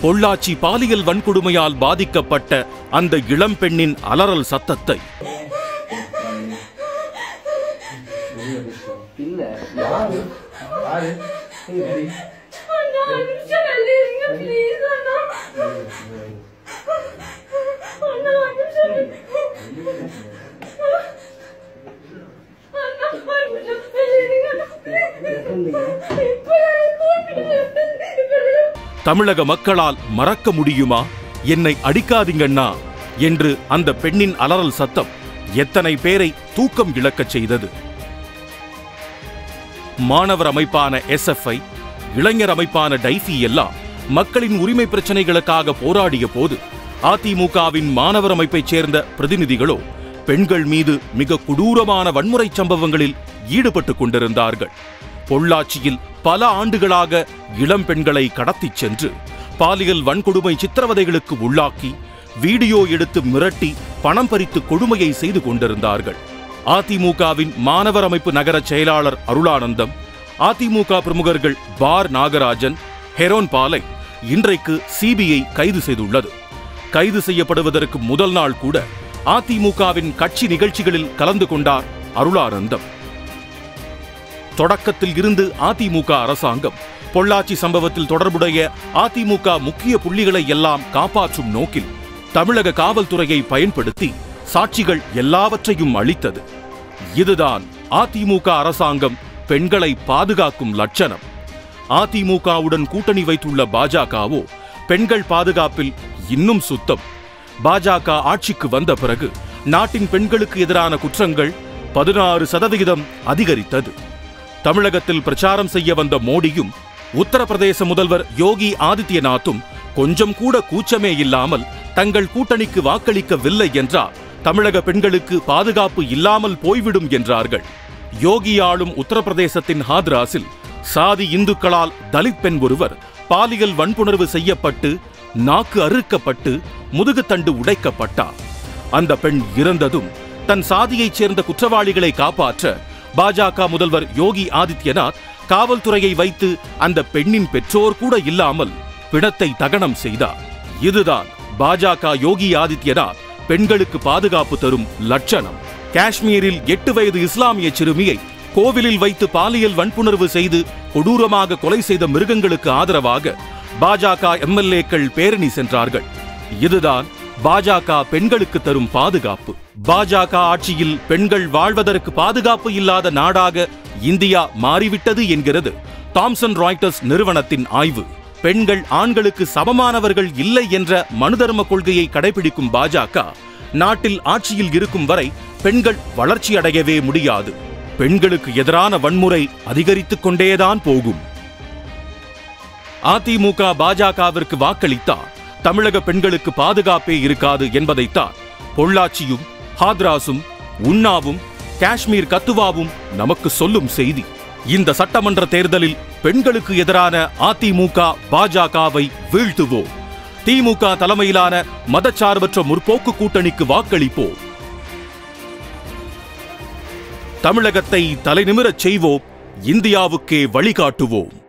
பொள்ளாச்சி பாலியல் வன்கொடுமையால் பாதிக்கப்பட்ட அந்த இளம்பெண்ணின் அலறல் சத்தத்தை இல்ல யாரு யாரு ஏய், அண்ணா, ஒரு நிமிஷம் வெளியே இருங்க, please அண்ணா. அண்ணா, ஒரு நிமிஷம் அண்ணா, ஒரு நிமிஷம் வெளியே இருங்க. இப்ப நான் கூட்டிட்டு இப்ப தமிழக மக்களால் மறக்க முடியுமா என்னை அடிக்காதீங்கண்ணா என்று அந்த பெண்ணின் அலறல் சத்தம் எத்தனை பேரை தூக்கம் இழக்கச் செய்தது மாணவர் அமைப்பான எஸ்எஃப்ஐ இளைஞர் அமைப்பான டைஃபி எல்லாம் மக்களின் உரிமை பிரச்சனைகளுக்காக போராடிய போது அதிமுகவின் மாணவர் அமைப்பைச் சேர்ந்த பிரதிநிதிகளோ பெண்கள் மீது மிக கொடூரமான வன்முறை சம்பவங்களில் ஈடுபட்டுக் கொண்டிருந்தார்கள் பொள்ளாச்சியில் பல ஆண்டுகளாக இளம் பெண்களை கடத்திச் சென்று பாலியல் வன்கொடுமை சித்திரவதைகளுக்கு உள்ளாக்கி வீடியோ எடுத்து மிரட்டி பணம் பறித்து கொடுமையை செய்து கொண்டிருந்தார்கள் அதிமுகவின் மாணவர் அமைப்பு நகர செயலாளர் அருளானந்தம் அதிமுக பிரமுகர்கள் பார் நாகராஜன் ஹெரோன் பாலை இன்றைக்கு சிபிஐ கைது செய்துள்ளது கைது செய்யப்படுவதற்கு முதல் நாள் கூட அதிமுகவின் கட்சி நிகழ்ச்சிகளில் கலந்து கொண்டார் அருளானந்தம் தொடக்கத்தில் இருந்து அதிமுக அரசாங்கம் பொள்ளாச்சி சம்பவத்தில் தொடர்புடைய அதிமுக முக்கிய புள்ளிகளை எல்லாம் காப்பாற்றும் நோக்கில் தமிழக காவல்துறையை பயன்படுத்தி சாட்சிகள் எல்லாவற்றையும் அளித்தது இதுதான் அதிமுக அரசாங்கம் பெண்களை பாதுகாக்கும் லட்சணம் அதிமுகவுடன் கூட்டணி வைத்துள்ள பாஜகவோ பெண்கள் பாதுகாப்பில் இன்னும் சுத்தம் பாஜக ஆட்சிக்கு வந்த பிறகு நாட்டின் பெண்களுக்கு எதிரான குற்றங்கள் பதினாறு சதவிகிதம் அதிகரித்தது தமிழகத்தில் பிரச்சாரம் செய்ய வந்த மோடியும் உத்தரப்பிரதேச முதல்வர் யோகி ஆதித்யநாத்தும் கொஞ்சம் கூட கூச்சமே இல்லாமல் தங்கள் கூட்டணிக்கு வாக்களிக்கவில்லை என்றால் தமிழக பெண்களுக்கு பாதுகாப்பு இல்லாமல் போய்விடும் என்றார்கள் யோகி ஆளும் உத்தரப்பிரதேசத்தின் ஹாத்ராஸில் சாதி இந்துக்களால் தலித் பெண் ஒருவர் பாலியல் வன்புணர்வு செய்யப்பட்டு நாக்கு அறுக்கப்பட்டு முதுகுத்தண்டு உடைக்கப்பட்டார் அந்த பெண் இறந்ததும் தன் சாதியைச் சேர்ந்த குற்றவாளிகளை காப்பாற்ற பாஜக முதல்வர் யோகி ஆதித்யநாத் காவல்துறையை வைத்து அந்த பெண்ணின் பெற்றோர் கூட இல்லாமல் பிணத்தை தகனம் செய்தார் இதுதான் பாஜக யோகி ஆதித்யநாத் பெண்களுக்கு பாதுகாப்பு தரும் லட்சணம் காஷ்மீரில் எட்டு வயது இஸ்லாமிய சிறுமியை கோவிலில் வைத்து பாலியல் வன்புணர்வு செய்து கொடூரமாக கொலை செய்த மிருகங்களுக்கு ஆதரவாக பாஜக எம்எல்ஏக்கள் பேரணி சென்றார்கள் இதுதான் பாஜக பெண்களுக்கு தரும் பாதுகாப்பு பாஜக ஆட்சியில் பெண்கள் வாழ்வதற்கு பாதுகாப்பு இல்லாத நாடாக இந்தியா மாறிவிட்டது என்கிறது தாம்சன் ராய்டர்ஸ் நிறுவனத்தின் ஆய்வு பெண்கள் ஆண்களுக்கு சமமானவர்கள் இல்லை என்ற மனுதர்ம கொள்கையை கடைபிடிக்கும் பாஜக நாட்டில் ஆட்சியில் இருக்கும் வரை பெண்கள் வளர்ச்சி அடையவே முடியாது பெண்களுக்கு எதிரான வன்முறை அதிகரித்துக் கொண்டேதான் போகும் அதிமுக பாஜகவிற்கு வாக்களித்தால் தமிழக பெண்களுக்கு பாதுகாப்பே இருக்காது என்பதைத்தான் பொள்ளாச்சியும் ஹாத்ராஸும் உன்னாவும் காஷ்மீர் கத்துவாவும் நமக்கு சொல்லும் செய்தி இந்த சட்டமன்ற தேர்தலில் பெண்களுக்கு எதிரான அதிமுக பாஜகவை வீழ்த்துவோம் திமுக தலைமையிலான மதச்சார்பற்ற முற்போக்கு கூட்டணிக்கு வாக்களிப்போம் தமிழகத்தை தலைநிமிரச் செய்வோம் இந்தியாவுக்கே வழிகாட்டுவோம்